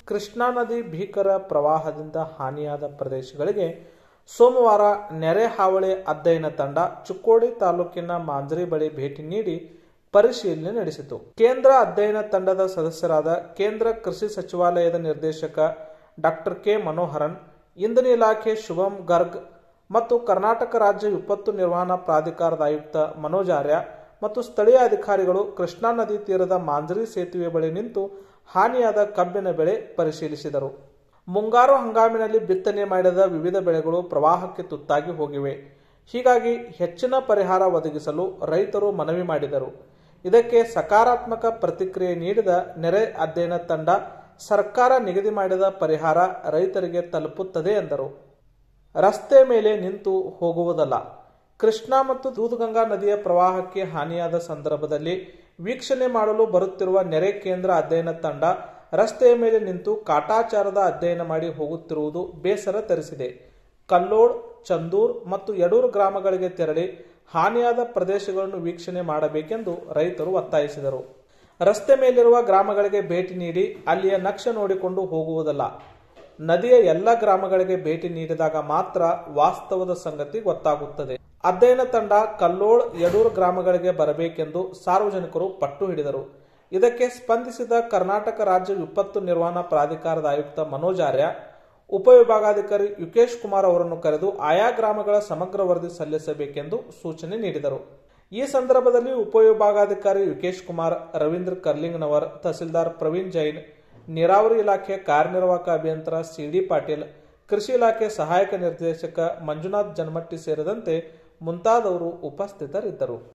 ಕೃಷ್ಣಾ ನದಿ ಭೀಕರ ಪ್ರವಾಹದಿಂದ ಹಾನಿಯಾದ ಪ್ರದೇಶಗಳಿಗೆ ಸೋಮವಾರ ನೆರೆ ಹಾವಳಿ ಅಧ್ಯಯನ ತಂಡ ಚಿಕ್ಕೋಡಿ ತಾಲೂಕಿನ ಮಾಂಜರಿ ಬಳಿ ಭೇಟಿ ನೀಡಿ ಪರಿಶೀಲನೆ ನಡೆಸಿತು ಕೇಂದ್ರ ಅಧ್ಯಯನ ತಂಡದ ಸದಸ್ಯರಾದ ಕೇಂದ್ರ ಕೃಷಿ ಸಚಿವಾಲಯದ ನಿರ್ದೇಶಕ ಡಾಕ್ಟರ್ ಕೆ ಮನೋಹರನ್ ಇಂಧನ ಇಲಾಖೆ ಶುಭಂ ಗರ್ಗ್ ಮತ್ತು ಕರ್ನಾಟಕ ರಾಜ್ಯ ವಿಪತ್ತು ನಿರ್ವಹಣಾ ಪ್ರಾಧಿಕಾರದ ಆಯುಕ್ತ ಮನೋಜ್ ಆರ್ಯ ಮತ್ತು ಸ್ಥಳೀಯ ಅಧಿಕಾರಿಗಳು ಕೃಷ್ಣಾ ನದಿ ತೀರದ ಮಾಂಜರಿ ಸೇತುವೆ ಬಳಿ ನಿಂತು ಹಾನಿಯಾದ ಕಬ್ಬಿನ ಬೆಳೆ ಪರಿಶೀಲಿಸಿದರು ಮುಂಗಾರು ಹಂಗಾಮಿನಲ್ಲಿ ಬಿತ್ತನೆ ಮಾಡಿದ ವಿವಿಧ ಬೆಳೆಗಳು ಪ್ರವಾಹಕ್ಕೆ ತುತ್ತಾಗಿ ಹೋಗಿವೆ ಹೀಗಾಗಿ ಹೆಚ್ಚಿನ ಪರಿಹಾರ ಒದಗಿಸಲು ರೈತರು ಮನವಿ ಮಾಡಿದರು ಇದಕ್ಕೆ ಸಕಾರಾತ್ಮಕ ಪ್ರತಿಕ್ರಿಯೆ ನೀಡಿದ ನೆರೆ ಅಧ್ಯಯನ ತಂಡ ಸರ್ಕಾರ ನಿಗದಿ ಮಾಡಿದ ಪರಿಹಾರ ರೈತರಿಗೆ ತಲುಪುತ್ತದೆ ಎಂದರು ರಸ್ತೆ ಮೇಲೆ ನಿಂತು ಹೋಗುವುದಲ್ಲ ಕೃಷ್ಣಾ ಮತ್ತು ದೂದಗಂಗಾ ನದಿಯ ಪ್ರವಾಹಕ್ಕೆ ಹಾನಿಯಾದ ಸಂದರ್ಭದಲ್ಲಿ ವೀಕ್ಷಣೆ ಮಾಡಲು ಬರುತ್ತಿರುವ ನೆರೆ ಕೇಂದ್ರ ಅಧ್ಯಯನ ತಂಡ ರಸ್ತೆಯ ಮೇಲೆ ನಿಂತು ಕಾಟಾಚಾರದ ಅಧ್ಯಯನ ಮಾಡಿ ಹೋಗುತ್ತಿರುವುದು ಬೇಸರ ತರಿಸಿದೆ ಕಲ್ಲೋಡ್ ಚಂದೂರ್ ಮತ್ತು ಯಡೂರು ಗ್ರಾಮಗಳಿಗೆ ತೆರಳಿ ಹಾನಿಯಾದ ಪ್ರದೇಶಗಳನ್ನು ವೀಕ್ಷಣೆ ಮಾಡಬೇಕೆಂದು ರೈತರು ಒತ್ತಾಯಿಸಿದರು ರಸ್ತೆ ಮೇಲಿರುವ ಗ್ರಾಮಗಳಿಗೆ ಭೇಟಿ ನೀಡಿ ಅಲ್ಲಿಯ ನಕ್ಷೆ ನೋಡಿಕೊಂಡು ಹೋಗುವುದಲ್ಲ ನದಿಯ ಎಲ್ಲ ಗ್ರಾಮಗಳಿಗೆ ಭೇಟಿ ನೀಡಿದಾಗ ಮಾತ್ರ ವಾಸ್ತವದ ಸಂಗತಿ ಗೊತ್ತಾಗುತ್ತದೆ ಅಧ್ಯಯನ ತಂಡ ಕಲ್ಲೋಳ್ ಯಡೂರು ಗ್ರಾಮಗಳಿಗೆ ಬರಬೇಕೆಂದು ಸಾರ್ವಜನಿಕರು ಪಟ್ಟು ಹಿಡಿದರು ಇದಕ್ಕೆ ಸ್ಪಂದಿಸಿದ ಕರ್ನಾಟಕ ರಾಜ್ಯ ವಿಪತ್ತು ನಿರ್ವಹಣಾ ಪ್ರಾಧಿಕಾರದ ಆಯುಕ್ತ ಮನೋಜ್ ಆರ್ಯ ಉಪವಿಭಾಗಾಧಿಕಾರಿ ಯುಕೇಶ್ ಕುಮಾರ್ ಅವರನ್ನು ಕರೆದು ಆಯಾ ಗ್ರಾಮಗಳ ಸಮಗ್ರ ವರದಿ ಸಲ್ಲಿಸಬೇಕೆಂದು ಸೂಚನೆ ನೀಡಿದರು ಈ ಸಂದರ್ಭದಲ್ಲಿ ಉಪವಿಭಾಗಾಧಿಕಾರಿ ಯುಕೇಶ್ ಕುಮಾರ್ ರವೀಂದ್ರ ಕರ್ಲಿಂಗ್ನವರ್ ತಹಸೀಲ್ದಾರ್ ಪ್ರವೀಣ್ ಜೈನ್ ನೀರಾವರಿ ಇಲಾಖೆ ಕಾರ್ಯನಿರ್ವಾಹಕ ಅಭಿಯಂತರ ಸಿಡಿ ಪಾಟೀಲ್ ಕೃಷಿ ಇಲಾಖೆ ಸಹಾಯಕ ನಿರ್ದೇಶಕ ಮಂಜುನಾಥ್ ಜನ್ಮಟ್ಟಿ ಸೇರಿದಂತೆ ಮುಂತಾದವರು ಉಪಸ್ಥಿತರಿದ್ದರು